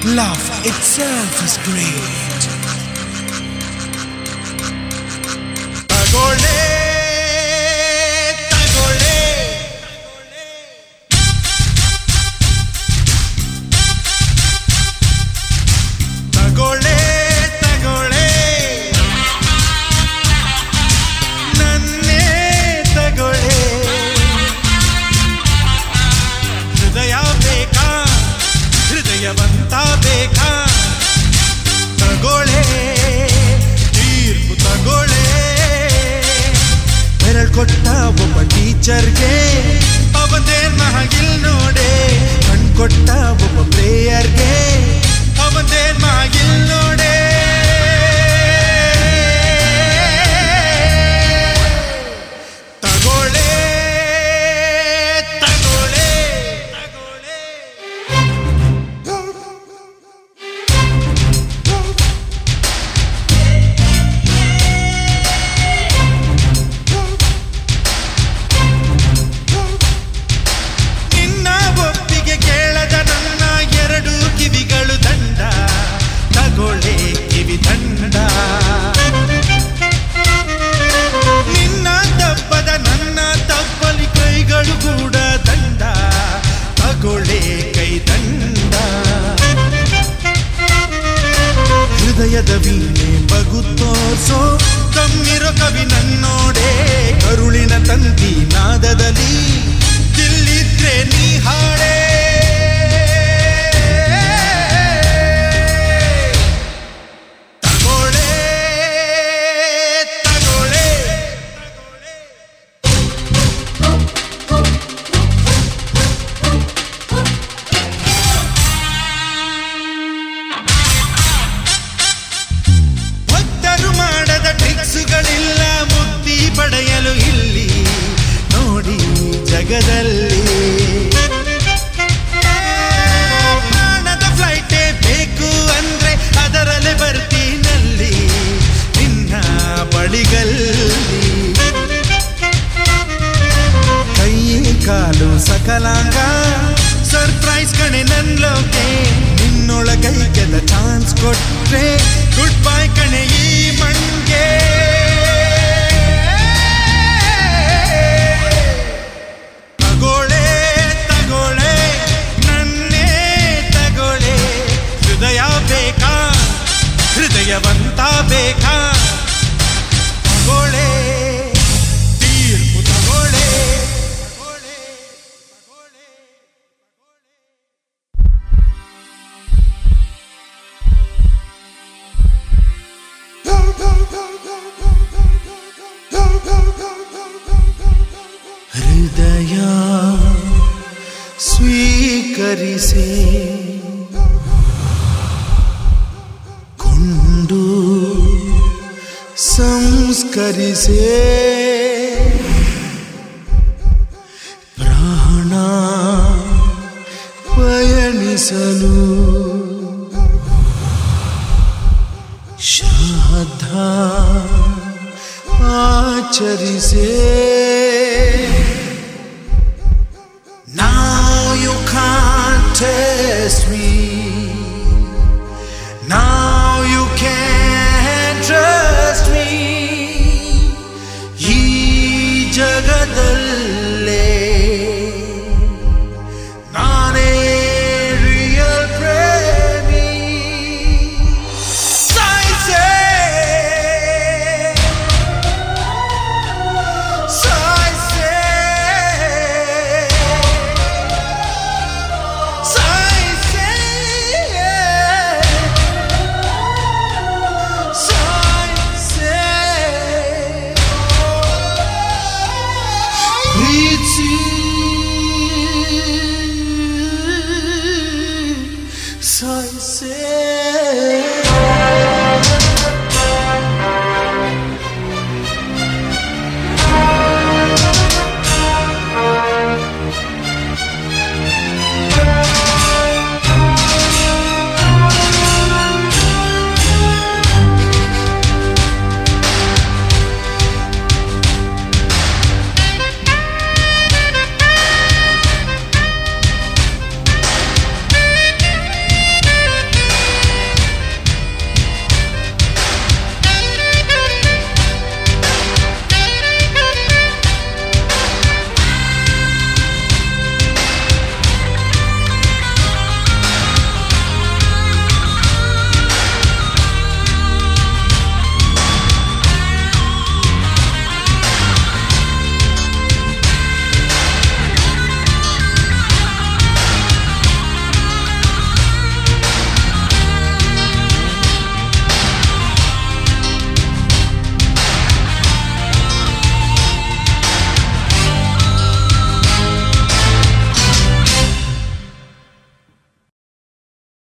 Love itself is great. ತಗೊಳ್ಳೆ ತಗೊಳ್ಳೆ ತಗೊಳ್ಳೆ ತಗೊಳ್ಳೆ ನನ್ನೇ ತಗೊಳ್ಳೆ ಹೃದಯ ಬೇಕಾ ಹೃದಯವಂತ ಬೇಕಾ ತಗೊಳ್ಳೆ ತೀರ್ಪು ತಗೊಳ್ಳೆ ಬೆರಳು ಕೊಟ್ಟ ಒಬ್ಬ ಟೀಚರ್ಗೆ ಅವನೇನ್ ಮಹಾಗಿಲ್ ನೋಡೆ ಕಣ್ ಕೊಟ್ಟ ಒಬ್ಬ ಪ್ಲೇಯರ್ಗೆ ಅವನೇನ್ ಮಹಾಗಿಲ್ ನೋಡೆ ತಗೊಳ್ಳೆ ತಗೊಳ್ಳೆ ತಗೊಳ್ಳೆ ನಿನ್ನ ಒಪ್ಪಿಗೆ ಕೇಳದ ನನ್ನ ಎರಡು ಕಿವಿಗಳು ದಂಡ ತಗೊಳ್ಳೆ ಕಿವಿ ದಂಡ ನಿನ್ನ ತಪ್ಪದ ನನ್ನ ತಪ್ಪಲಿ ಕೈಗಳು ಕೂಡ ದಂಡ ತಗೊಳ್ಳೆ ಕೈ ದಂಡ ಹೃದಯದ ವೀಣೆ ಬಗು ತೋರ್ಸೋ ಕಮ್ಮಿರೋ ಕವಿ ನನ್ನೋಡೆ ಕರುಳಿನ ತಂತಿ ನಾದದಲ್ಲಿ ತಿಲ್ಲಿದ್ರೆ ನೀ ಹಾಡೇ ತಗೊಳ್ಳೆ ತಗೊಳ್ಳೆ ಭಕ್ತರು ಮಾಡದ ಟ್ರಿಕ್ಸುಗಳಿಲ್ಲ ಮುಕ್ತಿ ಪಡೆಯಲು ಇಲ್ಲಿ ನೋಡಿ ಜಗದಲ್ಲಿ ಪ್ರಾಣದ ಫ್ಲೈಟೇ ಬೇಕು ಅಂದ್ರೆ ಅದರಲ್ಲೇ ಬರ್ತೀನಲ್ಲಿ ನಿನ್ನ ಬಳಿಗಲ್ಲಿ ಕೈ ಕಾಲು ಸಕಲಾಂಗ ಸರ್ಪ್ರೈಸ್ ಕಣೆ ನನ್ ಲೋಕೆ ನಿನ್ನೊಳಗೈಗೆದ ಚಾನ್ಸ್ ಕೊಟ್ರೆ ಗುಡ್ ಬೈ ಕಣೆ ಈ ಮಣ್ಗೆ ತಗೊಳ್ಳೆ ತಗೊಳ್ಳೆ ನನ್ನೇ ತಗೊಳ್ಳೆ ಹೃದಯ ಬೇಕಾ ಹೃದಯವಂತ ಬೇಕಾ ತಗೊಳ್ಳೆ ತೀರ್ಪು ತಗೊಳ್ಳೆ ತಗೊಳ್ಳೆ ತಗೊಳ್ಳೆ ಹೃದಯ ಸ್ವೀಕರಿಸೆ ಕೊಂಡು ಸಂಸ್ಕರಿಸೆ ಪ್ರಾಣ ಪಯಣಿಸಲು ಶ್ರದ್ಧಾ ಆಚರಿಸೆ Now you can't test me